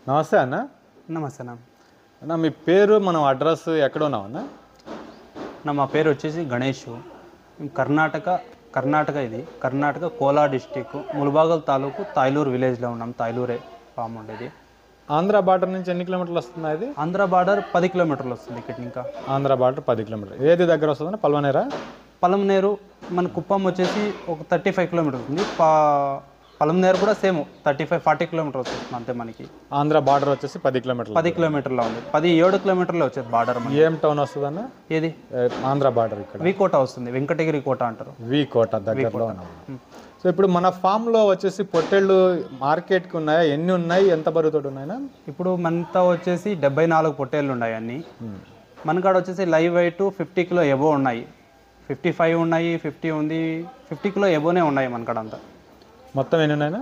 నమస్తే అన్న నమస్తే అన్న అన్న మీ పేరు మనం అడ్రస్ ఎక్కడ ఉన్నామన్నా నా మా పేరు వచ్చేసి గణేష్ మేము కర్ణాటక కర్ణాటక ఇది కర్ణాటక కోలార్ డిస్టిక్ ములబాగల్ తాలూకు తాయిలూరు విలేజ్లో ఉన్నాం తాయిలూరే ఫామ్ ఉండేది ఆంధ్ర బార్డర్ నుంచి ఎన్ని కిలోమీటర్లు వస్తుంది అది ఆంధ్ర బార్డర్ పది కిలోమీటర్లు వస్తుంది ఇక్కడ ఇంకా ఆంధ్ర బార్డర్ పది కిలోమీటర్లు ఏది దగ్గర వస్తుందని పల్వనేరా పలంనేరు మన కుప్పం వచ్చేసి ఒక థర్టీ ఫైవ్ కిలోమీటర్ ఉంది పా పలంనేరు కూడా same thirty five forty kilometre వస్తుంది అంతే మనకి ఆంధ్ర బార్డర్ వచ్చేసి పది కిలోమీటర్లు పది కిలోమీటర్లో ఉంది పది ఏడు కిలోమీటర్లో వచ్చేది బార్డర్ మనకి ఏం టౌన్ వస్తుందన్న ఏది ఏ, ఆంధ్ర బార్డర్ ఇక్కడ వి కోట వస్తుంది వెంకటగిరి కోట అంటారు వి కోట దగ్గరలో ఉన్నాం సో ఇప్పుడు మన ఫామ్ లో వచ్చేసి పొట్టేళ్ళు మార్కెట్కి ఉన్నాయా ఎన్ని ఉన్నాయి ఎంత బరువుతో ఉన్నాయన్నా ఇప్పుడు మనతో వచ్చేసి డెబ్బై నాలుగు పొట్టేళ్ళు ఉన్నాయి అన్ని మనకాడ వచ్చేసి live weight fifty kilo above ఉన్నాయి ఫిఫ్టీ ఫైవ్ ఉన్నాయి ఫిఫ్టీ ఉంది ఫిఫ్టీ కిలో ఎబోనే ఉన్నాయి మనకాడ అంతా మొత్తం ఎన్ని ఉన్నాయన్నా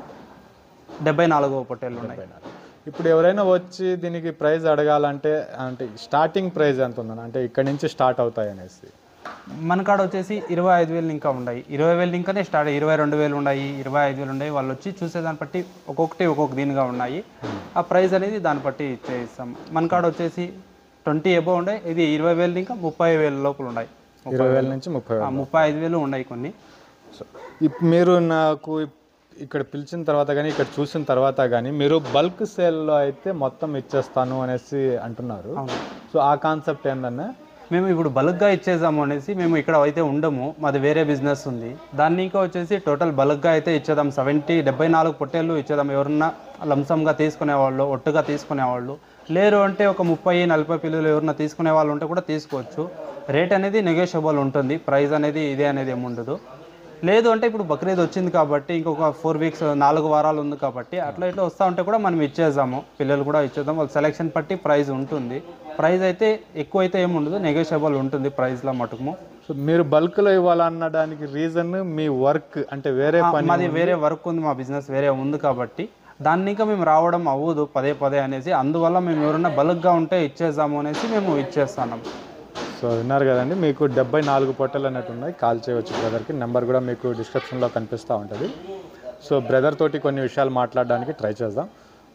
డెబ్బై నాలుగు పొట్టేళ్ళు ఉన్నాయి ఇప్పుడు ఎవరైనా వచ్చి దీనికి ప్రైస్ అడగాలంటే అంటే స్టార్టింగ్ ప్రైస్ ఎంత ఉందన్న అంటే ఇక్కడ నుంచి స్టార్ట్ అవుతాయి అనేసి మనకాడ వచ్చేసి ఇరవై ఐదు వేలు ఇంకా ఉన్నాయి ఇరవై వేలు ఇంకానే స్టార్ట్ ఇరవై రెండు వేలు ఉన్నాయి ఇరవై ఐదు వేలు ఉన్నాయి వాళ్ళు వచ్చి చూసేదాన్ని బట్టి ఒక్కొక్కటి ఒక్కొక్క దీనిగా ఉన్నాయి ఆ ప్రైస్ అనేది దాన్ని బట్టి చేయిస్తాం మనకాడ వచ్చేసి ట్వంటీ ఎబో ఉన్నాయి ఇది ఇరవై వేలు ఇంకా ముప్పై వేల లోపల ఉన్నాయి ఇరవై వేల నుంచి ముప్పై ఆ, ముప్పై ఐదు వేలు ఉన్నాయి కొన్ని సో ఇప్- మీరు నాకు ఇప్- ఇక్కడ పిలిచిన తర్వాత కానీ ఇక్కడ చూసిన తర్వాత కానీ మీరు బల్క్ సేల్లో అయితే మొత్తం ఇచ్చేస్తాను అనేసి అంటున్నారు అవును. సో ఆ కాన్సెప్ట్ ఏందన్నా మేము ఇప్పుడు బల్క్గా ఇచ్చేద్దాము అనేసి మేము ఇక్కడ అయితే ఉండము మాది వేరే బిజినెస్ ఉంది దాన్ని ఇంకా వచ్చేసి టోటల్ బల్క్గా అయితే ఇచ్చేద్దాం సెవెంటీ డెబ్బై నాలుగు పొట్టేళ్ళు ఇచ్చేద్దాం ఎవరన్నా లంసంగా తీసుకునేవాళ్ళు ఒట్టుగా తీసుకునేవాళ్ళు లేరు అంటే ఒక ముప్పై నలభై పిల్లలు ఎవరన్నా తీసుకునే వాళ్ళు ఉంటే కూడా తీసుకోవచ్చు రేట్ అనేది నెగోషియబుల్ ఉంటుంది ప్రైస్ అనేది ఇదే అనేది ఏముండదు లేదు అంటే ఇప్పుడు బక్రీద్ వచ్చింది కాబట్టి ఇంకొక ఫోర్ వీక్స్ నాలుగు వారాలు ఉంది కాబట్టి అట్లా ఇట్లా వస్తూ ఉంటే కూడా మనం ఇచ్చేద్దాము పిల్లలు కూడా ఇచ్చేద్దాం వాళ్ళ సెలెక్షన్ బట్టి ప్రైస్ ఉంటుంది ప్రైస్ అయితే ఎక్కువ అయితే ఏమి ఉండదు నెగోషియబుల్ ఉంటుంది ప్రైస్లో మటుకు సో మీరు బల్క్లో ఇవ్వాలన్నడానికి రీజన్ మీ వర్క్ అంటే వేరే పని మాది వేరే వర్క్ ఉంది మా బిజినెస్ వేరే ఉంది కాబట్టి దాన్ని ఇంకా మేము రావడం అవ్వదు పదే పదే అనేసి అందువల్ల మేము ఎవరైనా బల్క్గా ఉంటే ఇచ్చేద్దాము అనేసి మేము ఇచ్చేస్తున్నాం సో విన్నారు కదండి మీకు డెబ్బై నాలుగు పొట్టలు అన్నట్టు ఉన్నాయి కాల్ చేయవచ్చు బ్రదర్కి నెంబర్ కూడా మీకు డిస్క్రిప్షన్లో కనిపిస్తూ ఉంటుంది సో బ్రదర్ తోటి కొన్ని విషయాలు మాట్లాడడానికి ట్రై చేద్దాం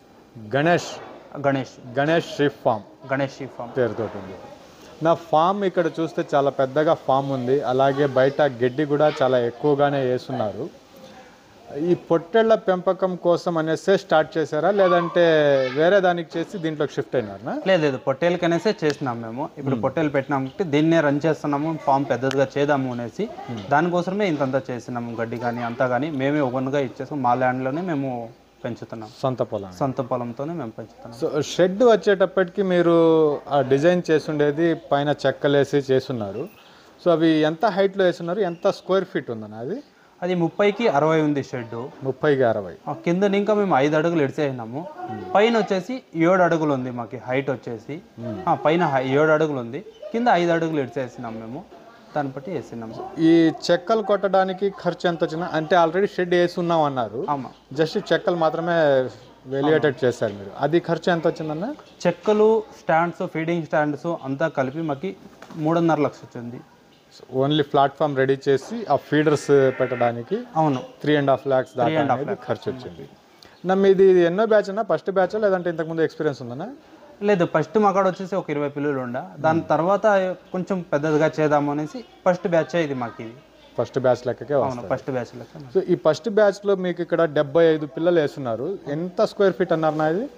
Ganesh Ganesh Ganesh sheep farm Ganesh sheep farm పేరుతో ఉంది నా ఫామ్ ఇక్కడ చూస్తే చాలా పెద్దగా ఫామ్ ఉంది అలాగే బయట గడ్డి కూడా చాలా ఎక్కువగానే వేస్తున్నారు ఈ పొట్టేళ్ల పెంపకం కోసం అనేసే స్టార్ట్ చేశారా లేదంటే వేరే దానికి చేసి దీంట్లోకి షిఫ్ట్ అయినారా లేదు లేదు పొట్టేలు కనేసే చేసినాం మేము ఇప్పుడు పొట్టేలు పెట్టినాం కాబట్టి దీన్నే రన్ చేస్తున్నాము ఫామ్ పెద్దదిగా చేద్దాము అనేసి దానికోసమే ఇంతంతా చేసినాము గడ్డి కానీ అంతా కానీ మేమే ఓన్గా ఇచ్చేసాం మా ల్యాండ్లోనే మేము పెంచుతున్నాం సొంత పొలం సొంత పొలంతోనే మేము పెంచుతున్నాం సో షెడ్ వచ్చేటప్పటికి మీరు ఆ డిజైన్ చేసుండేది పైన చెక్కలేసి చేసున్నారు సో అవి ఎంత హైట్లో వేస్తున్నారు ఎంత స్క్వేర్ ఫీట్ ఉందన్న అది అది ముప్పైకి అరవై ఉంది షెడ్ ముప్పైకి అరవై కింద ఇంకా మేము ఐదు అడుగులు ఇడిచేసినాము పైన వచ్చేసి ఏడు అడుగులు ఉంది మాకు హైట్ వచ్చేసి ఆ, పైన హై- ఏడు అడుగులు ఉంది కింద ఐదు అడుగులు ఇడిచేసినాం మేము దాన్ని బట్టి వేసినాము ఈ చెక్కలు కొట్టడానికి ఖర్చు ఎంత వచ్చినా అంటే ఆల్రెడీ షెడ్ వేసి ఉన్నాం అన్నారు ఆమా జస్ట్ చెక్కలు మాత్రమే వెలియేటెడ్ చేశారు మీరు అది ఖర్చు ఎంత వచ్చిందన్న చెక్కలు స్టాండ్స్ ఫీడింగ్ స్టాండ్స్ అంతా కలిపి మాకు మూడున్నర లక్ష వచ్చింది ఓన్లీ ప్లాట్ఫామ్ రెడీ చేసి ఆ ఫీడర్స్ పెట్టడానికి అవును త్రీ అండ్ హాఫ్ ల్యాక్స్ దాకా అనేది ఖర్చు వచ్చింది నా మీది ఇది ఎన్నో బ్యాచ్ అన్నా ఫస్ట్ బ్యాచ్ లేదంటే ఇంతకుముందు ఎక్స్పీరియన్స్ ఉందన్నా లేదు ఫస్ట్ మా కాడ వచ్చేసి ఒక ఇరవై పిల్లలు ఉండ దాని తర్వాత కొంచెం పెద్దదిగా చేద్దాము అనేసి ఫస్ట్ బ్యాచ్ ఇది మాకు ఇది ఫస్ట్ బ్యాచ్ లెక్కకే అవును వస్తుంది ఫస్ట్ బ్యాచ్ లెక్క సో ఈ ఫస్ట్ బ్యాచ్లో మీకు ఇక్కడ డెబ్బై ఐదు పిల్లలు వేస్తున్నారు ఎంత స్క్వేర్ ఫీట్ అన్నారు నా ఇది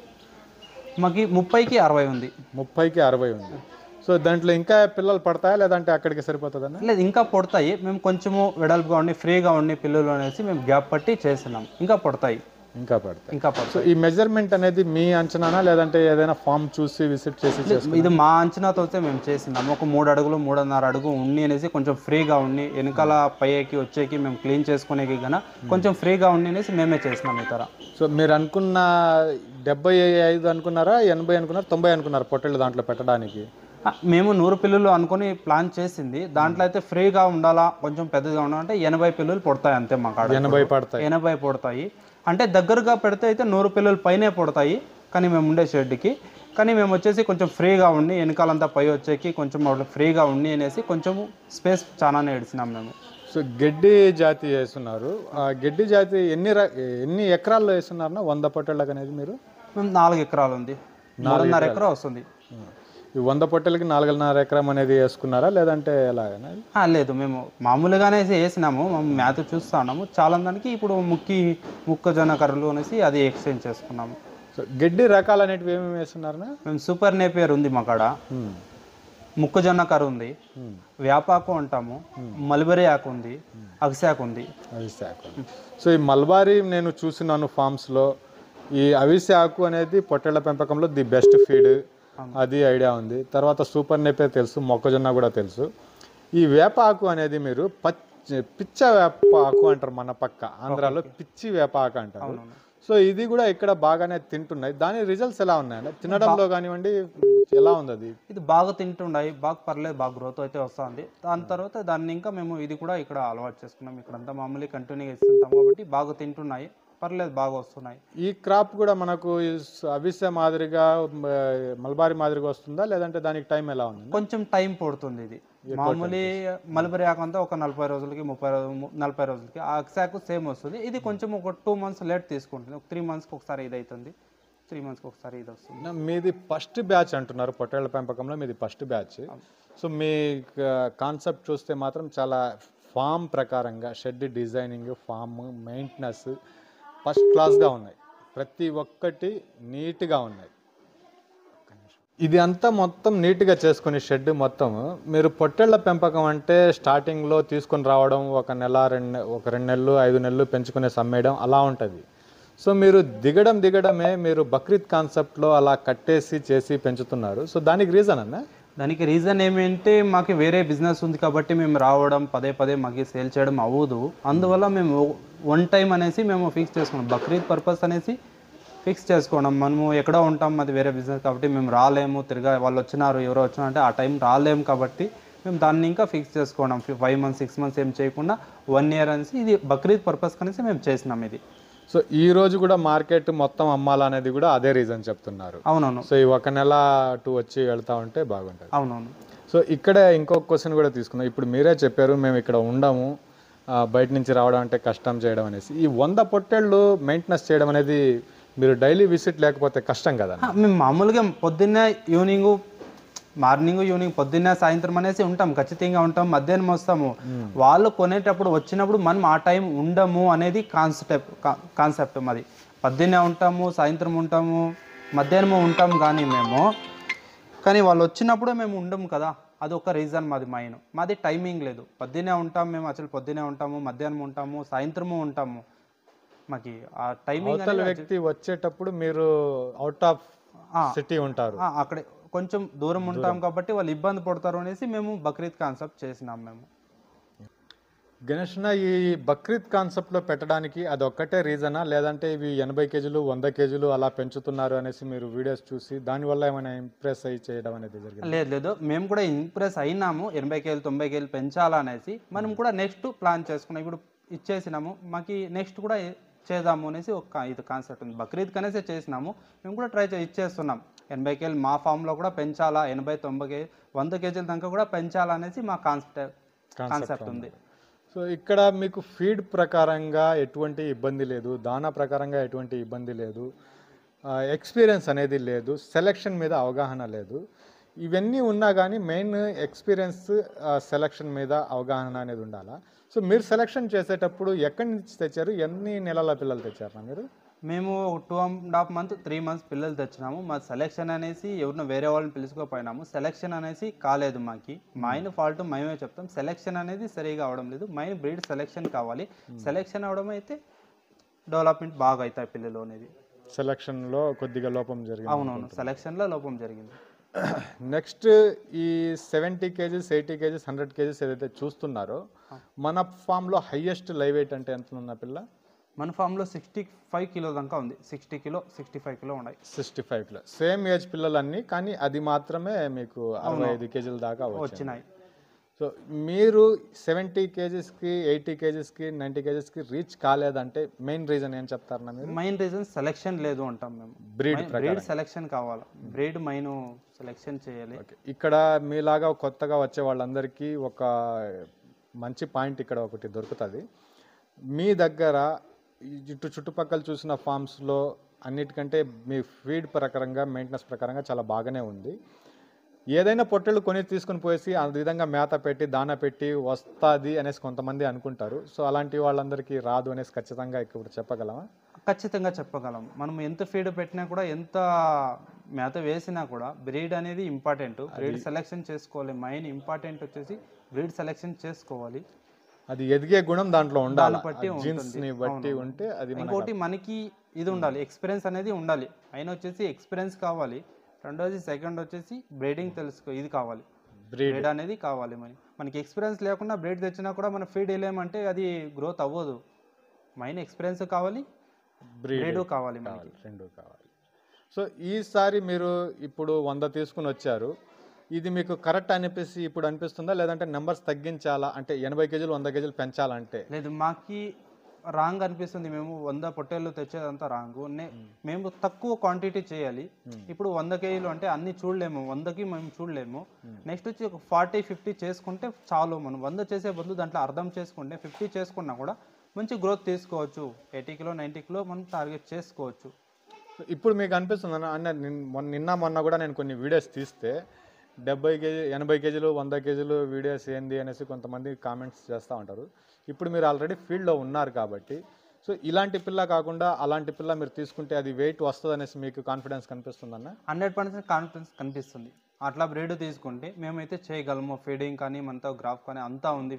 మాకు ముప్పైకి అరవై ఉంది ముప్పైకి అరవై ఉంది సో దాంట్లో ఇంకా పిల్లలు పడతాయా లేదంటే అక్కడికి సరిపోతుందన్న లేదు ఇంకా పొడతాయి మేము కొంచెము వెడల్పుగా ఉండి ఫ్రీగా ఉండి పిల్లలు అనేసి మేము గ్యాప్ పట్టి చేస్తున్నాం ఇంకా పొడతాయి ఇంకా పడతాయి ఇంకా పడతాయి సో ఈ మెజర్మెంట్ అనేది మీ అంచనానా లేదంటే ఏదైనా ఫామ్ చూసి విజిట్ చేసి చేసు- ఇది మా అంచనాతో వస్తే మేము చేసినాం ఒక మూడు అడుగులు మూడున్నర అడుగు ఉండి అనేసి కొంచెం ఫ్రీగా ఉండి వెనకాల పైకి వచ్చేకి మేము క్లీన్ చేసుకునేకి గన కొంచెం ఫ్రీగా ఉండి అనేసి మేమే చేసినాం ఈ తర సో మీరు అనుకున్న డెబ్బై ఐదు అనుకున్నారా ఎనభై అనుకున్నారా తొంభై అనుకున్నారా పొట్టేళ్ళు దాంట్లో పెట్టడానికి ఆ, మేము నూరు పిల్లలు అనుకుని ప్లాన్ చేసింది దాంట్లో అయితే ఫ్రీగా ఉండాలా కొంచెం పెద్దగా ఉండాలంటే ఎనభై పిల్లలు పొడతాయి అంతే మా కాడ ఎనభై పడతాయి ఎనభై పొడతాయి అంటే దగ్గరగా పెడితే అయితే నూరు పిల్లలు పైనే పొడతాయి కానీ మేము ఉండే షెడ్కి కానీ మేము వచ్చేసి కొంచెం ఫ్రీగా ఉండి వెనకాలంతా పై వచ్చేకి కొంచెం అట్లా ఫ్రీగా ఉండి అనేసి కొంచెం స్పేస్ చాలానే ఇడిచినాం మేము సో గడ్డి జాతి వేస్తున్నారు ఆ గడ్డి జాతి ఎన్ని ర- ఎన్ని ఎకరాల్లో వేస్తున్నారన్నా వంద పొట్టేళ్ళకి అనేది మీరు మేము నాలుగు ఎకరాలు ఉంది మూడున్నర ఎకరా వస్తుంది ఈ వంద పొట్టెలకి నాలుగున్నర ఎకరం అనేది వేసుకున్నారా లేదంటే ఎలాగైనా ఆ, లేదు మేము మామూలుగానే వేసినాము మేము మేత చూస్తా ఉన్నాము చాలా దానికి ఇప్పుడు ముక్కి మొక్కజొన్న కర్రలు అనేసి అది ఎక్స్చేంజ్ చేసుకున్నాము సో గడ్డి రకాలు అనేటివి ఏమేమి వేస్తున్నారనా మేము సూపర్ నేపియర్ ఉంది మా కాడ మొక్కజొన్న కర్ర ఉంది వేపాకు అంటాము మల్బరీ ఆకు ఉంది అగసాకు ఉంది అవిసె ఆకు సో ఈ మల్బారీ నేను చూసినాను ఫామ్స్లో ఈ అవిసె ఆకు అనేది పొట్టేళ్ల పెంపకంలో ది బెస్ట్ ఫీడ్ అది ఐడియా ఉంది తర్వాత సూపర్ నెపే తెలుసు మొక్కజొన్న కూడా తెలుసు ఈ వేప ఆకు అనేది మీరు పచ్చి పిచ్చ వేప ఆకు అంటారు మన పక్క ఆంధ్రాలో పిచ్చి వేప ఆకు అంటారు సో ఇది కూడా ఇక్కడ బాగానే తింటున్నాయి దాని రిజల్ట్స్ ఎలా ఉన్నాయండి తినడంలో కానివ్వండి ఎలా ఉంది అది ఇది బాగా తింటున్నాయి బాగా పర్లేదు బాగా గ్రోత్ అయితే వస్తుంది దాని తర్వాత దాన్ని ఇంకా మేము ఇది కూడా ఇక్కడ అలవాటు చేసుకున్నాం ఇక్కడంతా మామూలు కంటిన్యూగా ఇస్తుంటాం కాబట్టి బాగా తింటున్నాయి పర్లేదు బాగా వస్తున్నాయి ఈ క్రాప్ కూడా మనకు ఈ స- అవిసె మాదిరిగా మ, మల్బారీ మాదిరిగా వస్తుందా లేదంటే దానికి టైం ఎలా ఉంది కొంచెం టైం పడుతుంది ఇది మామూలు మల్బరీ ఆకు అంతా ఒక నలభై రోజులకి ముప్పై రోజు నలభై రోజులకి ఆ అక్సాకు సేమ్ వస్తుంది ఇది కొంచెం ఒక టూ మంత్స్ లేట్ తీసుకుంటుంది ఒక త్రీ మంత్స్కి ఒకసారి ఇది అవుతుంది త్రీ మంత్స్కి ఒకసారి ఇది వస్తుంది నా- మీది ఫస్ట్ బ్యాచ్ అంటున్నారు పొట్టేళ్ల పెంపకంలో మీది ఫస్ట్ బ్యాచ్ సో మీ కాన్సెప్ట్ చూస్తే మాత్రం చాలా ఫామ్ ప్రకారంగా shed designing farm maintenance first క్లాస్గా ఉన్నాయి ప్రతి ఒక్కటి నీట్గా ఉన్నాయి ఇది అంతా మొత్తం నీట్గా చేసుకుని షెడ్ మొత్తం మీరు పొట్టేళ్ల పెంపకం అంటే స్టార్టింగ్లో తీసుకొని రావడం ఒక నెల రెండు ఒక రెండు నెలలు ఐదు నెలలు పెంచుకునే సమ్మేయడం అలా ఉంటుంది సో మీరు దిగడం దిగడమే మీరు బక్రీద్ కాన్సెప్ట్లో అలా కట్టేసి చేసి పెంచుతున్నారు సో దానికి రీజన్ అన్న దానికి రీజన్ ఏమంటే మాకు వేరే బిజినెస్ ఉంది కాబట్టి మేము రావడం పదే పదే మాకు సేల్ చేయడం అవ్వదు అందువల్ల మేము వన్ టైం అనేసి మేము ఫిక్స్ చేసుకున్నాం బక్రీద్ పర్పస్ అనేసి ఫిక్స్ చేసుకోవడం మనము ఎక్కడో ఉంటాం అది వేరే బిజినెస్ కాబట్టి మేము రాలేము తిరగా వాళ్ళు వచ్చినారు ఎవరో వచ్చినారు అంటే ఆ టైం రాలేము కాబట్టి మేము దాన్ని ఇంకా ఫిక్స్ చేసుకోవడం ఫైవ్ మంత్స్ సిక్స్ మంత్స్ ఏం చేయకుండా వన్ ఇయర్ అనేసి ఇది బక్రీద్ పర్పస్ అనేసి మేము చేసినాం ఇది సో ఈ రోజు కూడా మార్కెట్ మొత్తం అమ్మాలనేది కూడా అదే రీజన్ చెప్తున్నారు అవునవును సో ఈ ఒక నెల టూ వచ్చి వెళ్తా ఉంటే బాగుంటుంది అవునవును సో ఇక్కడే ఇంకొక క్వశ్చన్ కూడా తీసుకుందాం ఇప్పుడు మీరే చెప్పారు మేము ఇక్కడ ఉండము ఆ, బయట నుంచి రావడం అంటే కష్టం చేయడం అనేసి ఈ వంద పొట్టేళ్ళు మెయింటెనెన్స్ చేయడం అనేది మీరు డైలీ విజిట్ లేకపోతే కష్టం కదా ఆ, మేము మామూలుగా పొద్దున్నే ఈవినింగ్ మార్నింగ్ ఈవినింగ్ పొద్దున్నే సాయంత్రం అనేసి ఉంటాం ఖచ్చితంగా ఉంటాం మధ్యాహ్నం వస్తాము వాళ్ళు కొనేటప్పుడు వచ్చినప్పుడు మనం ఆ టైం ఉండము అనేది కాన్సెప్ట్ కాన్సెప్ట్ మాది పొద్దున్నే ఉంటాము సాయంత్రం ఉంటాము మధ్యాహ్నం ఉంటాం కానీ మేము కానీ వాళ్ళు వచ్చినప్పుడు మేము ఉండము కదా అది ఒక రీజన్ మాది మైన్ మాది టైమింగ్ లేదు పొద్దున్నే ఉంటాం మేము అసలు పొద్దున్నే ఉంటాము మధ్యాహ్నం ఉంటాము సాయంత్రము ఉంటాము మాకి ఆ టైమింగ్ అవతల వ్యక్తి వచ్చేటప్పుడు మీరు అవుట్ ఆఫ్ ఆ. సిటీ ఉంటారు ఆ, అక్కడే కొంచెం దూరం ఉంటాం కాబట్టి వాళ్ళు ఇబ్బంది పడతారు అనేసి మేము బక్రీద్ కాన్సెప్ట్ చేసినాం మేము గణేష్న ఈ బక్రీద్ కాన్సెప్ట్లో పెట్టడానికి అది ఒక్కటే రీజనా లేదంటే ఇవి ఎనభై కేజీలు వంద కేజీలు అలా పెంచుతున్నారు అనేసి మీరు వీడియోస్ చూసి దానివల్ల ఏమైనా ఇంప్రెస్ అయ్యి చేయడం అనేది జరిగింది లేదు లేదు మేము కూడా ఇంప్రెస్ అయినాము ఎనభై కేలు తొంభై కేలు పెంచాలనేసి మనం కూడా నెక్స్ట్ ప్లాన్ చేసుకున్నాం ఇప్పుడు ఇచ్చేసినాము మాకు నెక్స్ట్ కూడా చేద్దాము అనేసి ఒక ఇది కాన్సెప్ట్ ఉంది బక్రీద్ కనేసి చేసినాము మేము కూడా ట్రై చే ఇచ్చేస్తున్నాం ఎనభై కేలు మా ఫామ్లో కూడా పెంచాలా ఎనభై తొంభై కే వంద కేజీల దాకా కూడా పెంచాలనేసి మా కాన్సెప్ట్ కాన్సెప్ట్ ఉంది సో ఇక్కడ మీకు ఫీడ్ ప్రకారంగా ఎటువంటి ఇబ్బంది లేదు దానా ప్రకారంగా ఎటువంటి ఇబ్బంది లేదు ఎక్స్పీరియన్స్ అనేది లేదు సెలక్షన్ మీద అవగాహన లేదు ఇవన్నీ ఉన్నా కానీ మెయిన్ ఎక్స్పీరియన్స్ సెలక్షన్ మీద అవగాహన అనేది ఉండాలా సో మీరు సెలక్షన్ చేసేటప్పుడు ఎక్కడి నుంచి తెచ్చారు ఎన్ని నెలల పిల్లలు తెచ్చారా మీరు మేము two and half month three months పిల్లలు తెచ్చినాము మా సెలెక్షన్ అనేసి ఎవరినో వేరే వాళ్ళని పిలుచుకోపోయినాము సెలెక్షన్ అనేసి కాలేదు మాకి మైన్ ఫాల్ట్ మేమే చెప్తాం సెలెక్షన్ అనేది సరిగా అవడం లేదు మైన్ బ్రీడ్ సెలెక్షన్ కావాలి సెలెక్షన్ అవడం అయితే డెవలప్మెంట్ బాగా అవుతాయి పిల్లలు అనేది సెలక్షన్లో కొద్దిగా లోపం జరిగింది అవునవును సెలక్షన్లో లోపం జరిగింది నెక్స్ట్ ఈ seventy kgs eighty kgs hundred kgs ఏదైతే చూస్తున్నారో మన ఫామ్లో హైయెస్ట్ లైవ్ వెయిట్ అంటే ఎంత ఉన్న పిల్ల మన ఫామ్లో సిక్స్టీ ఫైవ్ కిలో దాకా ఉంది sixty kilo sixty five kilo ఉన్నాయి sixty five kilo same age పిల్లలన్నీ కానీ అది మాత్రమే మీకు అరవై ఐదు కేజీల దాకా వచ్చింది వచ్చినాయి సో మీరు సెవెంటీ కేజీస్కి ఎయిటీ కేజీస్కి నైంటీ కేజీస్కి రీచ్ కాలేదంటే మెయిన్ రీజన్ ఏం చెప్తారన్నా మీరు మెయిన్ రీజన్ సెలెక్షన్ లేదు అంటాం మేము బ్రీడ్ బ్రీడ్ సెలెక్షన్ కావాలి బ్రీడ్ మైన్ సెలెక్షన్ చేయాలి ఓకే ఇక్కడ మీలాగా కొత్తగా వచ్చే వాళ్ళందరికీ ఒక మంచి పాయింట్ ఇక్కడ ఒకటి దొరుకుతుంది మీ దగ్గర ఈ ఇటు చుట్టుపక్కల చూసిన ఫామ్స్లో అన్నిటికంటే మీ ఫీడ్ ప్రకారంగా మెయింటెనెన్స్ ప్రకారంగా చాలా బాగానే ఉంది ఏదైనా పొట్టెళ్ళు కొని తీసుకుని పోయేసి ఆ విధంగా మేత పెట్టి దాన పెట్టి వస్తుంది అనేసి కొంతమంది అనుకుంటారు సో అలాంటి వాళ్ళందరికీ రాదు అనేసి ఖచ్చితంగా ఇప్పుడు చెప్పగలమా ఖచ్చితంగా చెప్పగలం మనం ఎంత ఫీడ్ పెట్టినా కూడా ఎంత మేత వేసినా కూడా బ్రీడ్ అనేది ఇంపార్టెంట్ బ్రీడ్ సెలెక్షన్ చేసుకోవాలి మెయిన్ ఇంపార్టెంట్ వచ్చేసి బ్రీడ్ సెలెక్షన్ చేసుకోవాలి అది ఎదిగే గుణం దాంట్లో ఉండాలి దాన్ని బట్టి జీన్స్ ఉంటుంది. ని బట్టి అవును. ఉంటే అది మనకు ఇంకోటి మనకి ఇది ఉండాలి ఎక్స్పీరియన్స్ అనేది ఉండాలి అయినా వచ్చేసి ఎక్స్పీరియన్స్ కావాలి రెండోది సెకండ్ వచ్చేసి బ్రీడింగ్ తెలుసుకో ఇది కావాలి బ్రీడ్ బ్రీడ్ అనేది కావాలి మరి మనకి ఎక్స్పీరియన్స్ లేకుండా బ్రీడ్ తెచ్చినా కూడా మనం ఫీడ్ వేయలేమంటే అది గ్రోత్ అవ్వదు మెయిన్ ఎక్స్పీరియన్స్ కావాలి బ్రీడ్ బ్రీడ్ కావాలి మనకి కావాలి రెండు కావాలి సో ఈసారి మీరు ఇప్పుడు వంద తీసుకుని వచ్చారు ఇది మీకు కరెక్ట్ అనిపిస్తే ఇప్పుడు అనిపిస్తుందా లేదంటే నెంబర్స్ తగ్గించాలా అంటే ఎనభై కేజీలు వంద కేజీలు పెంచాలంటే లేదు మాకి రాంగ్ అనిపిస్తుంది మేము వంద పొట్టేళ్ళు తెచ్చేదంతా రాంగ్ మేము తక్కువ క్వాంటిటీ చేయాలి ఇప్పుడు వంద కేజీలు అంటే అన్ని చూడలేము వందకి మేము చూడలేము నెక్స్ట్ వచ్చి ఒక ఫార్టీ ఫిఫ్టీ చేసుకుంటే చాలు మనం వంద చేసే బదులు దాంట్లో అర్థం చేసుకుంటే ఫిఫ్టీ చేసుకున్నా కూడా మంచి గ్రోత్ తీసుకోవచ్చు ఎయిటీ కిలో నైంటీ కిలో మనం టార్గెట్ చేసుకోవచ్చు సో ఇప్పుడు మీకు అనిపిస్తుంది అన్న నిన్- మొన్న నిన్న మొన్న కూడా నేను కొన్ని వీడియోస్ తీస్తే డెబ్బై కేజీ ఎనభై కేజీలు వంద కేజీలు వీడియోస్ ఏంది అనేసి కొంతమంది కామెంట్స్ చేస్తూ ఉంటారు ఇప్పుడు మీరు ఆల్రెడీ ఫీల్డ్లో ఉన్నారు కాబట్టి సో ఇలాంటి పిల్ల కాకుండా అలాంటి పిల్ల మీరు తీసుకుంటే అది వెయిట్ వస్తుంది అనేసి మీకు కాన్ఫిడెన్స్ కనిపిస్తుందన్న హండ్రెడ్ పర్సెంట్ కాన్ఫిడెన్స్ కనిపిస్తుంది అట్లా బ్రీడ్ తీసుకుంటే మేమైతే చేయగలము ఫీడింగ్ కానీ మనతో గ్రాఫ్ కానీ అంతా ఉంది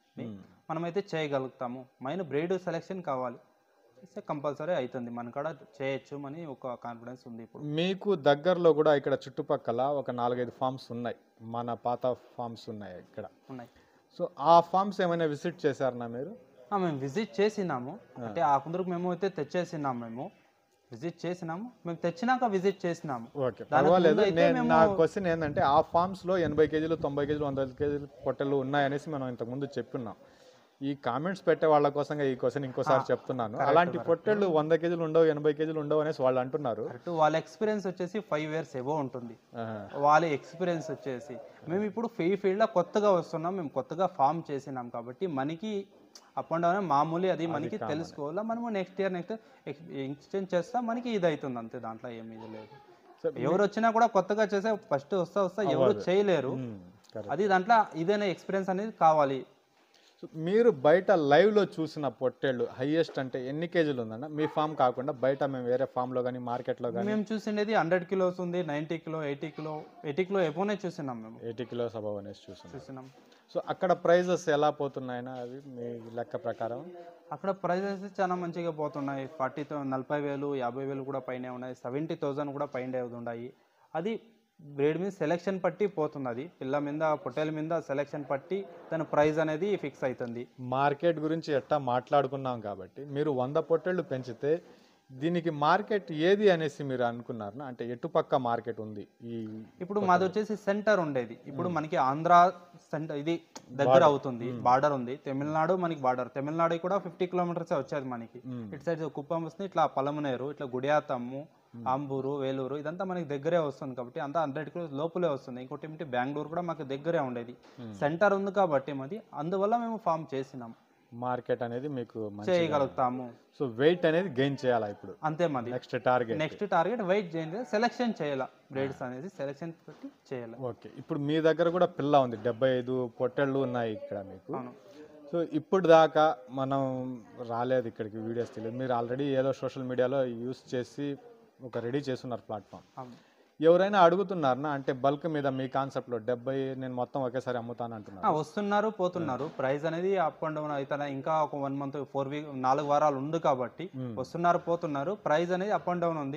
మనమైతే చేయగలుగుతాము మైన్ బ్రీడ్ సెలెక్షన్ కావాలి కంపల్సరీ అవుతుంది మన కాడ చేయొచ్చు అని ఒక కాన్ఫిడెన్స్ ఉంది ఇప్పుడు మీకు దగ్గరలో కూడా ఇక్కడ చుట్టుపక్కల ఒక నాలుగైదు ఫామ్స్ ఉన్నాయి మన పాత ఫామ్స్ ఉన్నాయి ఇక్కడ ఉన్నాయి సో ఆ ఫామ్స్ ఏమైనా విజిట్ చేశారన్నా మీరు ఆ, మేము విజిట్ చేసినాము అంటే ఆ కుందరకు మేము అయితే తెచ్చేసినాము మేము విజిట్ చేసినాము మేము తెచ్చినాక విజిట్ చేసినాము ఓకే దానికి పర్వాలేదు ముందు అయితే నేను మేము- నా క్వశ్చన్ ఏంటంటే ఆ ఫామ్స్ లో ఎనభై కేజీలు తొంభై కేజీలు వంద కేజీలు పొట్టెలు ఉన్నాయనేసి మనం ఇంతకుముందు చెప్పున్నాం ఈ కామెంట్స్ పెట్టే వాళ్ళ కోసంగా ఈ క్వశ్చన్ ఇంకోసారి చెప్తున్నాను అలాంటి పొట్టెళ్ళు వంద కేజీలు ఉండవు ఎనభై కేజీలు ఉండవు అనేసి వాళ్ళు అంటున్నారు కరెక్ట్ వాళ్ళ ఎక్స్పీరియన్స్ వచ్చేసి ఫైవ్ ఇయర్స్ ఎబో ఉంటుంది ఆహా. వాళ్ళ ఎక్స్పీరియన్స్ వచ్చేసి మేము ఇప్పుడు ఫీ ఫీల్డ్లో కొత్తగా వస్తున్నాం మేము కొత్తగా ఫామ్ చేసినాం కాబట్టి మనకి అప్ అండ్ డౌన్ మామూలు అది మనకి తెలుసుకోవాలా మనము నెక్స్ట్ ఇయర్ నెక్స్ట్ ఎక్స్చేంజ్ చేస్తా మనకి ఇది అవుతుంది అంతే దాంట్లో ఏమీ ఇది లేదు సో ఎవరు వచ్చినా కూడా కొత్తగా చేసే ఫస్ట్ వస్తా వస్తా ఎవరు చేయలేరు ఉమ్, correct. అది దాంట్లో ఇదైనా ఎక్స్పీరియన్స్ అనేది కావాలి సో మీరు బయట లైవ్ లో చూసిన పొట్టేళ్ళు హైయెస్ట్ అంటే ఎన్ని కేజీలు ఉందన్న మీ ఫామ్ కాకుండా బయట మేము వేరే ఫామ్ లో కానీ మార్కెట్ లో కానీ మేము చూసిండేది హండ్రెడ్ కిలోస్ ఉంది ninety kilo eighty kilo eighty kilo ఎప్పుడే చూసినాం మేము ఎయిటీ కిలోస్ అబవ్ అనేసి చూస్తున్నాం చూసినాం సో అక్కడ ప్రైజెస్ ఎలా పోతున్నాయన్నా అవి మీ లెక్క ప్రకారం అక్కడ ప్రైజెస్ చాలా మంచిగా పోతున్నాయి ఫార్టీ నలభై వేలు యాభై వేలు కూడా పైన ఉన్నాయి సెవెంటీ థౌజండ్ కూడా పైన ఉన్నాయి అది బ్రేడ్ మీద సెలెక్షన్ పట్టి పోతుంది అది పిల్ల మీద పొట్టేల మీద సెలెక్షన్ పట్టి దాని ప్రైస్ అనేది ఫిక్స్ అవుతుంది మార్కెట్ గురించి ఎట్టా మాట్లాడుకున్నాం కాబట్టి మీరు వంద పొట్టేళ్ళు పెంచితే దీనికి మార్కెట్ ఏది అనేసి మీరు అనుకున్నారు అంటే ఎటుపక్క మార్కెట్ ఉంది ఈ ఇప్పుడు మాది వచ్చేసి సెంటర్ ఉండేది ఇప్పుడు మనకి ఆంధ్ర సెంటర్ ఇది దగ్గర అవుతుంది బార్డర్ ఉంది తమిళనాడు మనకి బార్డర్ తమిళనాడు కూడా ఫిఫ్టీ కిలోమీటర్స్ వచ్చేది మనకి ఇటు సైడ్ కుప్పం వస్తుంది ఇట్లా పలమనేరు ఇట్లా గుడియాతమ్ము ఆంబూరు వేలూరు ఇదంతా మనకి దగ్గరే వస్తుంది కాబట్టి అంతా హండ్రెడ్ కిలో లోపలే వస్తుంది ఇంకోటి ఏమిటి బెంగళూరు కూడా మాకు దగ్గరే ఉండేది సెంటర్ ఉంది కాబట్టి మాది అందువల్ల మేము ఫామ్ చేసినాం మార్కెట్ అనేది మీకు మంచి చేయగలుగుతాము సో వెయిట్ అనేది గెయిన్ చేయాలా ఇప్పుడు అంతే మాది next target next target weight చేయండి సెలెక్షన్ చేయాల బ్రేడ్స్ అనేది సెలెక్షన్ పెట్టి చేయాలి ఓకే ఇప్పుడు మీ దగ్గర కూడా పిల్ల ఉంది డెబ్బై ఐదు పొట్టేళ్ళు ఉన్నాయి ఇక్కడ మీకు అవును సో ఇప్పుడు దాకా మనం రాలేదు ఇక్కడికి వీడియోస్ తెలియదు మీరు ఆల్రెడీ ఏదో సోషల్ మీడియాలో యూస్ చేసి ఒక రెడీ చేస్తున్నారు ప్లాట్ఫామ్ అవును ఎవరైనా అడుగుతున్నారనా అంటే బల్క్ మీద మీ కాన్సెప్ట్లో డెబ్బై నేను మొత్తం ఒకేసారి అమ్ముతాను అంటున్నారు ఆ, వస్తున్నారు పోతున్నారు ప్రైస్ అనేది అప్ అండ్ డౌన్ అవుతాయి ఇంకా ఒక వన్ మంత్ ఫోర్ వీక్ నాలుగు వారాలు ఉంది కాబట్టి వస్తున్నారు పోతున్నారు ప్రైస్ అనేది అప్ అండ్ డౌన్ ఉంది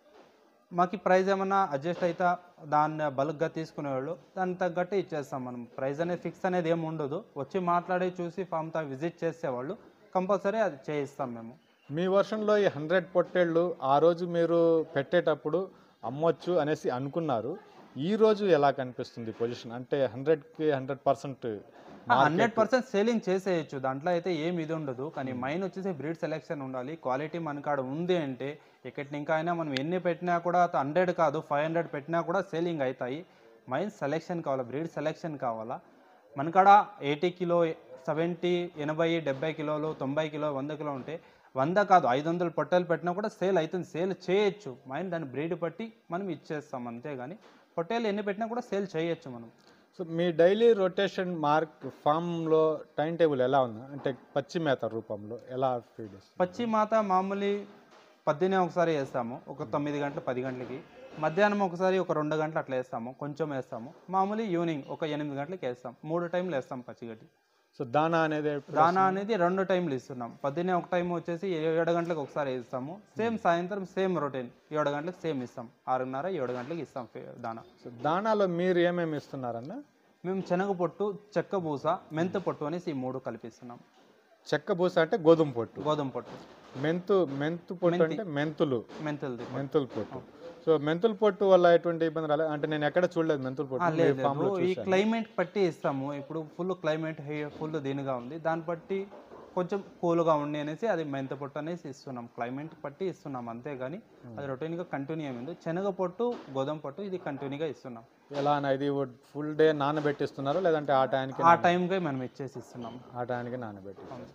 మాకు ప్రైస్ ఏమన్నా అడ్జస్ట్ అయితే దాన్ని బల్క్గా తీసుకునేవాళ్ళు దానికి తగ్గట్టు ఇచ్చేస్తాం మనం ప్రైస్ అనేది ఫిక్స్ అనేది ఏమి ఉండదు వచ్చి మాట్లాడి చూసి ఫామ్ తా విజిట్ చేసేవాళ్ళు కంపల్సరీ అది చేయిస్తాం మేము మీ వర్షన్లో ఈ హండ్రెడ్ పొట్టేళ్ళు ఆ రోజు మీరు పెట్టేటప్పుడు అమ్మొచ్చు అనేసి అనుకున్నారు ఈ రోజు ఎలా కనిపిస్తుంది పొజిషన్ అంటే హండ్రెడ్కి hundred percent hundred percent selling చేసేయచ్చు దాంట్లో అయితే ఏమి ఇది ఉండదు కానీ మైన్ వచ్చేసి బ్రీడ్ సెలెక్షన్ ఉండాలి క్వాలిటీ మన కాడ ఉంది అంటే ఎక్కడి ఇంకా అయినా మనం ఎన్ని పెట్టినా కూడా హండ్రెడ్ కాదు ఫైవ్ హండ్రెడ్ పెట్టినా కూడా సేలింగ్ అవుతాయి మైన్ సెలెక్షన్ కావాలా బ్రీడ్ సెలెక్షన్ కావాలా మన కాడ ఎయిటీ కిలో సెవెంటీ ఎనభై డెబ్బై కిలోలు తొంభై కిలో వంద కిలో ఉంటే వంద కాదు ఐదు వందలు పొట్టేలు పెట్టినా కూడా సేల్ అవుతుంది సేల్ చేయొచ్చు మైండ్ దాన్ని బ్రీడ్ బట్టి మనం ఇచ్చేస్తాం అంతేగాని పొట్టేలు ఎన్ని పెట్టినా కూడా సేల్ చేయొచ్చు మనం సో మీ డైలీ రొటేషన్ మార్క్ ఫామ్లో టైం టేబుల్ ఎలా ఉంది అంటే పచ్చి మేత రూపంలో ఎలా ఫీడ్ చేస్తుంది పచ్చి మాత మామూలు పద్దెనే ఒకసారి వేస్తాము ఒక తొమ్మిది గంటలు పది గంటలకి మధ్యాహ్నం ఒకసారి ఒక రెండు గంటలు అట్లా వేస్తాము కొంచెం వేస్తాము మామూలు ఈవినింగ్ ఒక ఎనిమిది గంటలకి వేస్తాం మూడు టైంలు వేస్తాం పచ్చిగడ్డి సో దానా అనేది ఎప్పుడు దానా అనేది రెండు టైంలు ఇస్తున్నాం పొద్దున్నే ఒక టైం వచ్చేసి ఏడు గంటలకు ఒకసారి ఇస్తాము సేమ్ సాయంత్రం సేమ్ రొటీన్ ఏడు గంటలకు సేమ్ ఇస్తాం ఆరున్నర ఏడు గంటలకు ఇస్తాం ఫే- దానా సో దానాలో మీరు ఏమేమి ఇస్తున్నారన్న మేము శనగ పొట్టు చెక్క బూస మెంత పొట్టు అనేసి ఈ మూడు కలిపిస్తున్నాం చెక్క బూస అంటే గోధుమ పొట్టు గోధుమ పొట్టు మెంతు మెంతు పొట్టు అంటే మెంతులు మెంతులది మెంతుల పొట్టు సో మెంతుల పొట్టు వల్ల ఎటువంటి ఇబ్బంది రాలేదు అంటే నేను ఎక్కడ చూడలేదు మెంతుల పొట్టు మీ లేదు farm లో లేదు. ఈ చూశాను. క్లైమేట్ బట్టి ఇస్తాము ఇప్పుడు ఫుల్ క్లైమేట్ ఫుల్ దీనిగా ఉంది దాన్ని బట్టి కొంచెం కూల్గా ఉండి అనేసి అది మెంత పొట్టు అనేసి ఇస్తున్నాం క్లైమేట్ బట్టి ఇస్తున్నాం అంతేగాని అది రొటీన్గా కంటిన్యూ అయింది శనగ పొట్టు గోధుమ పొట్టు ఇది కంటిన్యూగా ఇస్తున్నాం ఎలా అన్న ఇది ఫుల్ డే నానబెట్టిస్తున్నారు లేదంటే ఆ టైంకి ఆ టైంకే మనం ఇచ్చేసి ఇస్తున్నాం ఆ టైంకి నానబెట్టి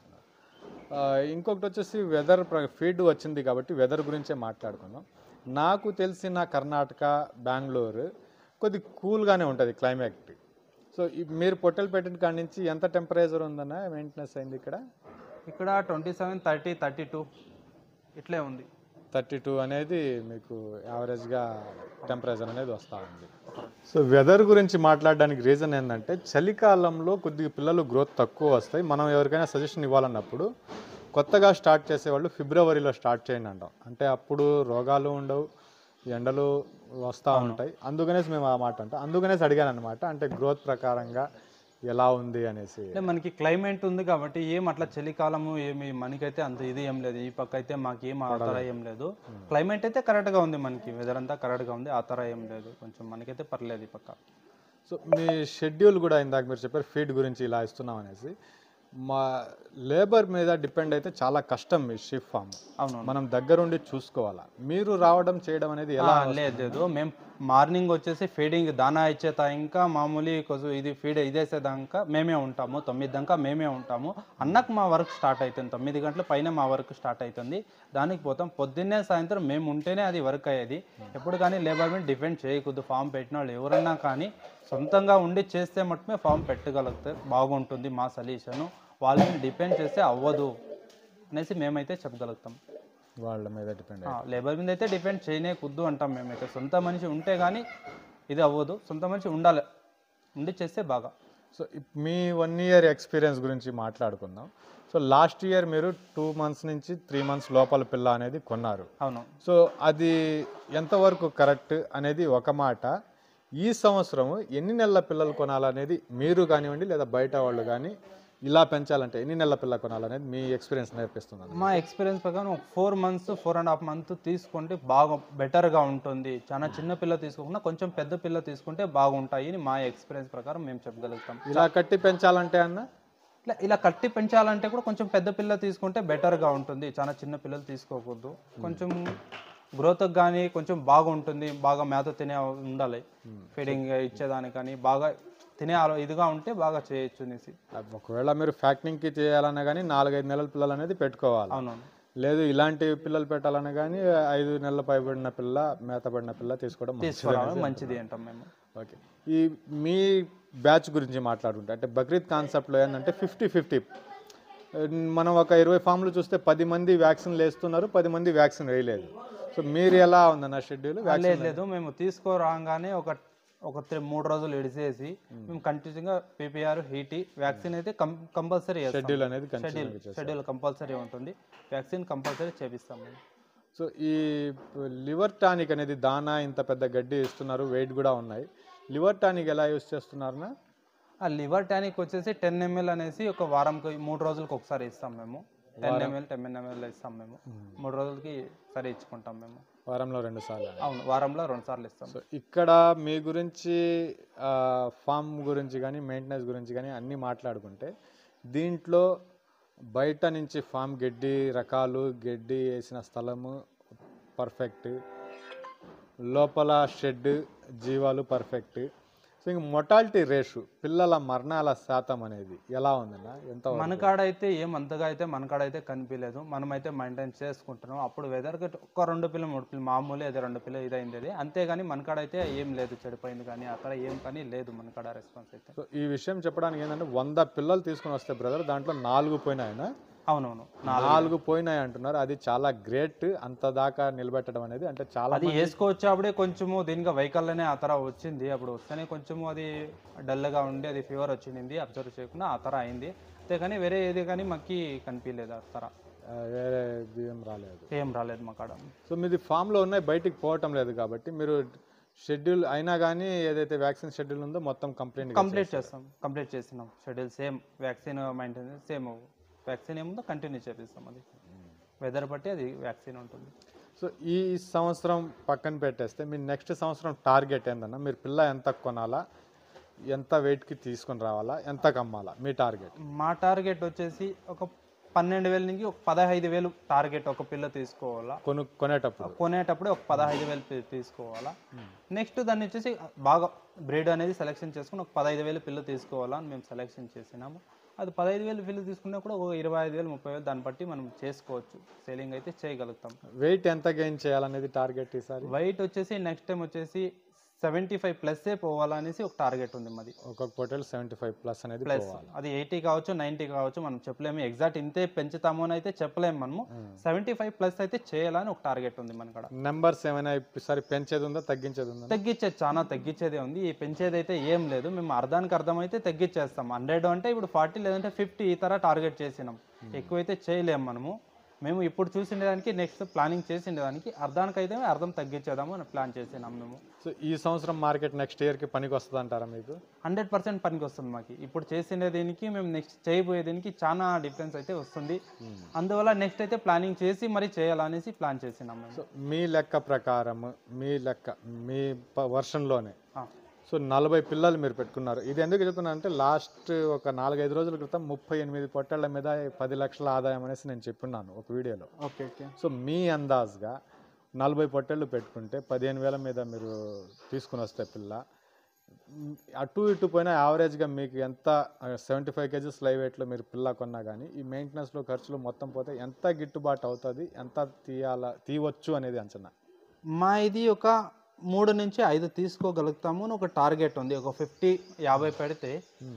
ఆ, ఇంకొకటి వచ్చేసి వెదర్ ఫీడ్ వచ్చింది కాబట్టి వెదర్ గురించే మాట్లాడుకుందాం నాకు తెలిసిన కర్ణాటక బెంగళూరు కొద్ది కూల్గానే ఉంటుంది క్లైమేట్ సో ఈ మీరు పొట్టెలు పెట్టిన కాడి నుంచి ఎంత టెంపరేచర్ ఉందన్న మెయింటెనెన్స్ అయింది ఇక్కడ ఇక్కడ twenty seven thirty thirty two ఇట్లే ఉంది థర్టీ టూ అనేది మీకు యావరేజ్గా టెంపరేచర్ అనేది వస్తూ ఉంది సో వెదర్ గురించి మాట్లాడడానికి రీజన్ ఏంటంటే చలికాలంలో కొద్దిగా పిల్లలు గ్రోత్ తక్కువ వస్తాయి మనం ఎవరికైనా సజెషన్ ఇవ్వాలన్నప్పుడు కొత్తగా స్టార్ట్ చేసేవాళ్ళు ఫిబ్రవరిలో స్టార్ట్ చేయండి అంటాం అంటే అప్పుడు రోగాలు ఉండవు ఎండలు వస్తూ ఉంటాయి అందుకనేసి మేము ఆ మాట అంటాం అందుకనేసి అడిగాను అనమాట అంటే గ్రోత్ ప్రకారంగా ఎలా ఉంది అనేసి అంటే మనకి క్లైమేట్ ఉంది కాబట్టి ఏం అట్లా చలికాలము ఏమి మనకైతే అంత ఇది ఏం లేదు ఈ పక్క అయితే మాకు ఏం ఆ తర ఏం లేదు క్లైమేట్ అయితే కరెక్ట్గా ఉంది మనకి వెదర్ అంతా కరెక్ట్గా ఉంది ఆ తర ఏం లేదు కొంచెం మనకైతే పర్లేదు ఈ పక్క సో మీ షెడ్యూల్ కూడా ఇందాక మీరు చెప్పారు ఫీడ్ గురించి ఇలా ఇస్తున్నాం అనేసి మా లేబర్ మీద డిపెండ్ అయితే చాలా కష్టం మీ షిప్ ఫామ్ అవును మనం దగ్గరుండి చూసుకోవాలా మీరు రావడం చేయడం అనేది ఎలా ఆ, లేదు లేదు మేము మార్నింగ్ వచ్చేసి ఫీడింగ్ దానా ఇచ్చేతా ఇంకా మామూలు కొంచెం ఇది ఫీడ్ ఇదేసేదాకా మేమే ఉంటాము తొమ్మిది దాకా మేమే ఉంటాము అన్నకు మా వర్క్ స్టార్ట్ అవుతుంది తొమ్మిది గంటల పైన మా వర్క్ స్టార్ట్ అవుతుంది దానికి పోతాం పొద్దున్నే సాయంత్రం మేము ఉంటేనే అది వర్క్ అయ్యేది ఎప్పుడు కానీ లేబర్ మీద డిపెండ్ చేయకూడదు ఫామ్ పెట్టిన వాళ్ళు ఎవరన్నా కానీ సొంతంగా ఉండి చేస్తే మట్టుమే ఫామ్ పెట్టగలిగితే బాగుంటుంది మా సొల్యూషను వాళ్ళని డిపెండ్ చేస్తే అవ్వదు అనేసి మేమైతే చెప్పగలుగుతాం వాళ్ళ మీద డిపెండ్ ఆ, లేబర్ మీద అయితే డిపెండ్ చేయనే కుద్దు అంటాం మేమైతే సొంత మనిషి ఉంటే కానీ ఇది అవ్వదు సొంత మనిషి ఉండాలి ఉండి చేస్తే బాగా సో ఇప్- మీ వన్ ఇయర్ ఎక్స్పీరియన్స్ గురించి మాట్లాడుకుందాం సో లాస్ట్ ఇయర్ మీరు టూ మంత్స్ నుంచి త్రీ మంత్స్ లోపల పిల్ల అనేది కొన్నారు అవును సో అది ఎంతవరకు కరెక్ట్ అనేది ఒక మాట ఈ సంవత్సరం ఎన్ని నెలల పిల్లలు కొనాలనేది మీరు కానివ్వండి లేదా బయట వాళ్ళు కానీ ఇలా పెంచాలంటే ఎన్ని నెలల పిల్ల కొనాలనేది మీ ఎక్స్పీరియన్స్ నేర్పిస్తుంది మా ఎక్స్పీరియన్స్ ప్రకారం ఒక four months four and half month తీసుకుంటే బాగా బెటర్గా ఉంటుంది చాలా చిన్న పిల్ల తీసుకోకుండా కొంచెం పెద్ద పిల్ల తీసుకుంటే బాగుంటాయి అని మా ఎక్స్పీరియన్స్ ప్రకారం మేము చెప్పగలుగుతాం ఇలా కట్టి పెంచాలంటే అన్న ఇలా ఇలా కట్టి పెంచాలంటే కూడా కొంచెం పెద్ద పిల్ల తీసుకుంటే బెటర్గా ఉంటుంది చాలా చిన్న పిల్లలు తీసుకోకూడదు కొంచెం గ్రోత్ కానీ కొంచెం బాగుంటుంది బాగా మేత తినే ఉండాలి ఫీడింగ్ ఇచ్చేదానికి కానీ బాగా తినే ఆలో ఇదిగా ఉంటే బాగా చేయొచ్చు అనేసి ఒకవేళ మీరు ఫ్యాక్టరింగ్కి చేయాలన్నా కానీ నాలుగైదు నెలల పిల్లలు అనేది పెట్టుకోవాలి అవునవును లేదు ఇలాంటి పిల్లలు పెట్టాలన్నా కానీ ఐదు నెలల పైబడిన పిల్ల మేత పడిన పిల్ల తీసుకోవడం మంచిది. తీసుకోవడం మంచిది అంటాం మేము ఓకే ఈ మీ బ్యాచ్ గురించి మాట్లాడుకుంటే అంటే బక్రీద్ కాన్సెప్ట్లో ఏంటంటే ఫిఫ్టీ ఫిఫ్టీ మనం ఒక ఇరవై ఫామ్లు చూస్తే పది మంది వ్యాక్సిన్ వేస్తున్నారు పది మంది వ్యాక్సిన్ వేయలేదు సో మీరు ఎలా ఉందన్న షెడ్యూల్ లేదు లేదు మేము తీసుకోరాగానే ఒక ఒక త్రీ మూడు రోజులు ఇడిసేసి మేము కంటిన్యూగా పీపీఆర్ హీటీ వ్యాక్సిన్ అయితే కం కంపల్సరీ షెడ్యూల్ అనేది షెడ్యూల్ కంటిన్యూ షెడ్యూల్ కంపల్సరీ ఉంటుంది వ్యాక్సిన్ కంపల్సరీ చేపిస్తాం మేము సో ఈ లివర్ టానిక్ అనేది దానా ఇంత పెద్ద గడ్డి ఇస్తున్నారు వెయిట్ కూడా ఉన్నాయి లివర్ టానిక్ ఎలా యూస్ చేస్తున్నారన్నా ఆ లివర్ టానిక్ వచ్చేసి టెన్ ఎంఎల్ అనేసి ఒక వారంకి మూడు రోజులకి ఒకసారి ఇస్తాం మేము టెన్ ఎంఎల్ టెన్ ఎంఎల్ ఇస్తాం మేము మూడు రోజులకి సరే ఇచ్చుకుంటాం మేము వారంలో రెండు సార్లు అవును వారంలో రెండు సార్లు ఇస్తాం సో ఇక్కడ మీ గురించి ఫామ్ గురించి కానీ మెయింటెనెన్స్ గురించి కానీ అన్నీ మాట్లాడుకుంటే దీంట్లో బయట నుంచి ఫామ్ గడ్డి రకాలు గడ్డి వేసిన స్థలము పర్ఫెక్ట్ లోపల షెడ్ జీవాలు పర్ఫెక్ట్ సో ఇంక మొటాలిటీ రేషు పిల్లల మరణాల శాతం అనేది ఎలా ఉందన్న ఎంత మన కాడ అయితే ఏం అంతగా అయితే మన కాడ అయితే కనిపించలేదు మనమైతే మెయింటైన్ చేసుకుంటున్నాం అప్పుడు వెదర్కి ఒక రెండు పిల్ల మూడు పిల్ల మామూలు అది రెండు పిల్ల ఇదైంది అది అంతేగాని మన కాడ అయితే ఏం లేదు చెడిపోయింది కానీ అక్కడ ఏం పని లేదు మన కాడ రెస్పాన్స్ అయితే సో ఈ విషయం చెప్పడానికి ఏంటంటే వంద పిల్లలు తీసుకొని వస్తే బ్రదర్ దాంట్లో నాలుగు పోయినాయన అవునవును నాలుగు పోయినాయి అంటున్నారు అది చాలా గ్రేట్ అంత దాకా నిలబెట్టడం అనేది అంటే చాలా అది వేసుకోవచ్చు అప్పుడే కొంచెము దీనిగా వెహికల్లోనే ఆ తర వచ్చింది అప్పుడు వస్తేనే కొంచెము అది డల్గా ఉండి అది ఫీవర్ వచ్చింది అబ్జర్వ్ చేయకుండా ఆ తర అయింది అంతేగాని వేరే ఏది కానీ మాకు కనిపించలేదు ఆ తర ఆ, వేరే బియ్యం రాలేదు ఏం రాలేదు మా కాడ సో మీది ఫామ్లో ఉన్నాయి బయటికి పోవటం లేదు కాబట్టి మీరు షెడ్యూల్ అయినా కానీ ఏదైతే వ్యాక్సిన్ షెడ్యూల్ ఉందో మొత్తం కంప్లీట్ కంప్లీట్ చేస్తాం కంప్లీట్ చేసినాం schedule same vaccine maintenance same vaccine ఏముందో కంటిన్యూ చేపిస్తాం అది వెదర్ బట్టి అది వ్యాక్సిన్ ఉంటుంది సో ఈ సంవత్సరం పక్కన పెట్టేస్తే మీ నెక్స్ట్ సంవత్సరం టార్గెట్ ఏందన్నా మీరు పిల్ల ఎంత కొనాలా ఎంత వెయిట్కి తీసుకొని రావాలా ఎంత కమ్మాలా మీ టార్గెట్ మా టార్గెట్ వచ్చేసి ఒక పన్నెండు వేల నుంచి ఒక పదహైదు వేలు టార్గెట్ ఒక పిల్ల తీసుకోవాలా కొను కొనేటప్పుడు కొనేటప్పుడు ఒక పదహైదు వేలు తీ- తీసుకోవాలా నెక్స్ట్ దాన్ని వచ్చేసి బాగా బ్రీడ్ అనేది సెలెక్షన్ చేసుకుని ఒక పదహైదు వేలు పిల్ల తీసుకోవాలా అని మేము సెలెక్షన్ చేసినాము అది పదహైదు వేలు పిల్ల తీసుకున్నా కూడా ఒక ఇరవై ఐదు వేలు ముప్పై వేలు దాన్ని బట్టి మనం చేసుకోవచ్చు సేలింగ్ అయితే చేయగలుగుతాం వెయిట్ ఎంత గెయిన్ చేయాలనేది టార్గెట్ ఈసారి వైట్ వచ్చేసి నెక్స్ట్ టైం వచ్చేసి సెవెంటీ ఫైవ్ ప్లస్సే పోవాలనేసి ఒక టార్గెట్ ఉంది మాది ఒక్కొక్క పొటల్ సెవెంటీ ఫైవ్ ప్లస్ అనేది ప్లస్ పోవాలి అది ఎయిటీ కావచ్చు నైంటీ కావచ్చు మనం చెప్పలేము ఎగ్జాక్ట్ ఇంతే పెంచుతాము అని అయితే చెప్పలేము మనము సెవెంటీ ఫైవ్ ప్లస్ అయితే చేయాలని ఒక టార్గెట్ ఉంది మన కాడ నెంబర్స్ ఏమైనా ఈసారి పెంచేది ఉందా తగ్గించేది ఉందా తగ్గించేది చాలా తగ్గించేదే ఉంది ఈ పెంచేది అయితే ఏం లేదు మేము అర్ధానికి అర్థం అయితే తగ్గించేస్తాం హండ్రెడ్ అంటే ఇప్పుడు ఫార్టీ లేదంటే ఫిఫ్టీ ఈ తర టార్గెట్ చేసినాం ఎక్కువైతే చేయలేము మనము మేము ఇప్పుడు చూసిండేదానికి నెక్స్ట్ ప్లానింగ్ చేసిండేదానికి అర్ధానికైతే అర్థం తగ్గించేద్దాము అని ప్లాన్ చేసినాం మేము సో ఈ సంవత్సరం మార్కెట్ నెక్స్ట్ ఇయర్కి పనికి వస్తుంది అంటారా మీకు హండ్రెడ్ పర్సెంట్ పనికి వస్తుంది మాకు ఇప్పుడు చేసిండే దీనికి మేము నెక్స్ట్ చేయబోయే దీనికి చాలా డిఫరెన్స్ అయితే వస్తుంది అందువల్ల నెక్స్ట్ అయితే ప్లానింగ్ చేసి మరి చేయాలనేసి ప్లాన్ చేసినాం మేము సో మీ లెక్క ప్రకారం మీ లెక్క మీ వర్షన్లోనే ఆ, సో నలభై పిల్లలు మీరు పెట్టుకున్నారు ఇది ఎందుకు చెప్తున్నా అంటే లాస్ట్ ఒక నాలుగైదు రోజుల క్రితం ముప్పై ఎనిమిది పొట్టేళ్ల మీద పది లక్షల ఆదాయం అనేసి నేను చెప్పున్నాను ఒక వీడియోలో ఓకే ఓకే సో మీ అందాజ్గా నలభై పొట్టేళ్ళు పెట్టుకుంటే పదిహేను వేల మీద మీరు తీసుకుని వస్తే పిల్ల మ్, అటు ఇటు పోయినా యావరేజ్గా మీకు ఎంత సెవెంటీ ఫైవ్ కేజీస్ లైవ్ వెయిట్లో మీరు పిల్ల కొన్నా కానీ ఈ మెయింటెనెన్స్లో ఖర్చులు మొత్తం పోతే ఎంత గిట్టుబాటు అవుతుంది ఎంత తీయాల తీయవచ్చు అనేది అంచనా మా ఇది ఒక మూడు నుంచి ఐదు తీసుకోగలుగుతాము అని ఒక టార్గెట్ ఉంది ఒక ఫిఫ్టీ యాభై పెడితే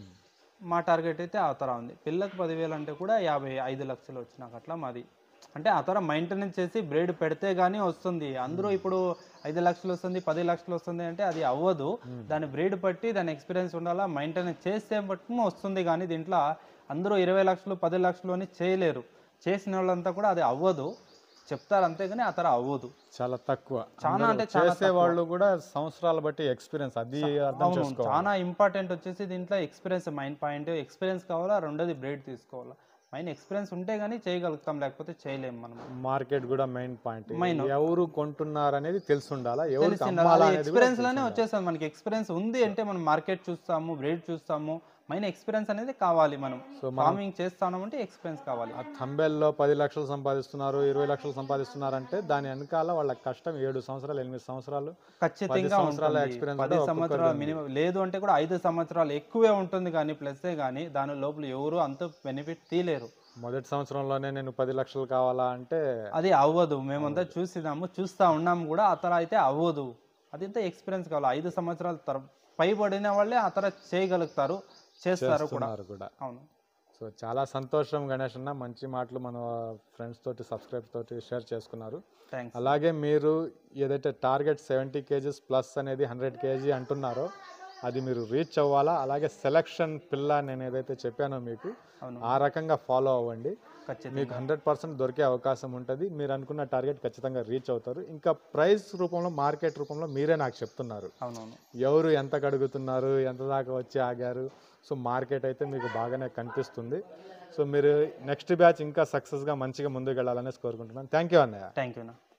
మా టార్గెట్ అయితే ఆ తర ఉంది పిల్లకి పదివేలు అంటే కూడా యాభై ఐదు లక్షలు వచ్చినాక అట్లా మాది అంటే ఆ తర మెయింటెనెన్స్ చేసి బ్రేడ్ పెడితే గానీ వస్తుంది అందరూ ఇప్పుడు ఐదు లక్షలు వస్తుంది పది లక్షలు వస్తుంది అంటే అది అవ్వదు దాని బ్రీడ్ బట్టి దాని ఎక్స్పీరియన్స్ ఉండాలా మెయింటెనెన్స్ చేస్తే బట్టి వస్తుంది కానీ దీంట్లో అందరూ ఇరవై లక్షలు పది లక్షలు అని చేయలేరు చేసిన వాళ్ళంతా కూడా అది అవ్వదు చెప్తారు అంతేగాని ఆ తర అవ్వదు చాలా తక్కువ చాలా అందరూ అంటే చాలా చేసే వాళ్ళు కూడా సంవత్సరాల బట్టి ఎక్స్పీరియన్స్ అది అర్థం అవును చేసుకోవాలి చాలా ఇంపార్టెంట్ వచ్చేసి దీంట్లో ఎక్స్పీరియన్స్ మైండ్ పాయింట్ ఎక్స్పీరియన్స్ కావాలా రెండోది బ్రేడ్ తీసుకోవాలా మైన్ ఎక్స్పీరియన్స్ ఉంటే గానీ చేయగలుగుతాం లేకపోతే చేయలేము మనం మార్కెట్ కూడా మెయిన్ పాయింట్ Main. ఎవరు కొంటున్నారు అనేది తెలిసి ఉండాలా ఎవరికి తెలిసిందా? అమ్మాలా అది అనేది కూడా ఎక్స్పీరియన్స్ లోనే వచ్చేస్తుంది మనకి ఎక్స్పీరియన్స్ ఉంది అంటే మనం మార్కెట్ చూస్తాము బ్రేడ్ చూస్తాము మైన్ ఎక్స్పీరియన్స్ అనేది కావాలి మనం ఫార్మింగ్ చేస్తామంటే ఎక్స్పీరియన్స్ కావాలి ఆ థంబెల్లో పది లక్షలు సంపాదిస్తున్నారు ఇరవై లక్షలు సంపాదిస్తున్నారంటే దాని వెనకాల వాళ్ళ కష్టం ఏడు సంవత్సరాలు ఎనిమిది సంవత్సరాలు ఖచ్చితంగా సంవత్సరాల ఉంటుంది. experience పది కూడా సంవత్సరాలు మినిమం లేదు అంటే కూడా ఐదు సంవత్సరాలు ఎక్కువే ఉంటుంది కానీ ప్లస్సే కానీ దాని లోపల ఎవరు అంత బెనిఫిట్ తీలేరు మొదటి సంవత్సరంలోనే నేను పది లక్షలు కావాలా అంటే అది అవ్వదు మేమంతా చూసినాము చూస్తా ఉన్నాము కూడా ఆ తర అయితే అవ్వదు అది ఇంత ఎక్స్పీరియన్స్ కావాలి ఐదు సంవత్సరాల తర పైబడిన వాళ్ళే ఆ తర చేయగలుగుతారు చేస్తారు కూడా ఉన్నారు కూడా అవును సో చాలా సంతోషం గణేష్ అన్న మంచి మాటలు మన ఫ్రెండ్స్ తోటి సబ్స్క్రైబ్ తోటి షేర్ చేసుకున్నారు థ్యాంక్స్ అలాగే మీరు ఏదైతే టార్గెట్ సెవెంటీ కేజీస్ ప్లస్ అనేది హండ్రెడ్ కేజీ అంటున్నారో అది మీరు రీచ్ అవ్వాలా అలాగే సెలక్షన్ పిల్ల నేను ఏదైతే చెప్పానో మీకు అవును. ఆ రకంగా ఫాలో అవ్వండి ఖచ్చితంగా మీకు హండ్రెడ్ పర్సెంట్ దొరికే అవకాశం ఉంటుంది మీరు అనుకున్న టార్గెట్ ఖచ్చితంగా రీచ్ అవుతారు ఇంకా ప్రైస్ రూపంలో మార్కెట్ రూపంలో మీరే నాకు చెప్తున్నారు అవునవును ఎవరు ఎంత కడుగుతున్నారు ఎంత దాకా వచ్చి ఆగారు సో మార్కెట్ అయితే మీకు బాగానే కనిపిస్తుంది సో మీరు నెక్స్ట్ బ్యాచ్ ఇంకా సక్సెస్గా మంచిగా ముందుకు వెళ్ళాలనేసి కోరుకుంటున్నాను థ్యాంక్ యూ అన్నయ్య థ్యాంక్ యూ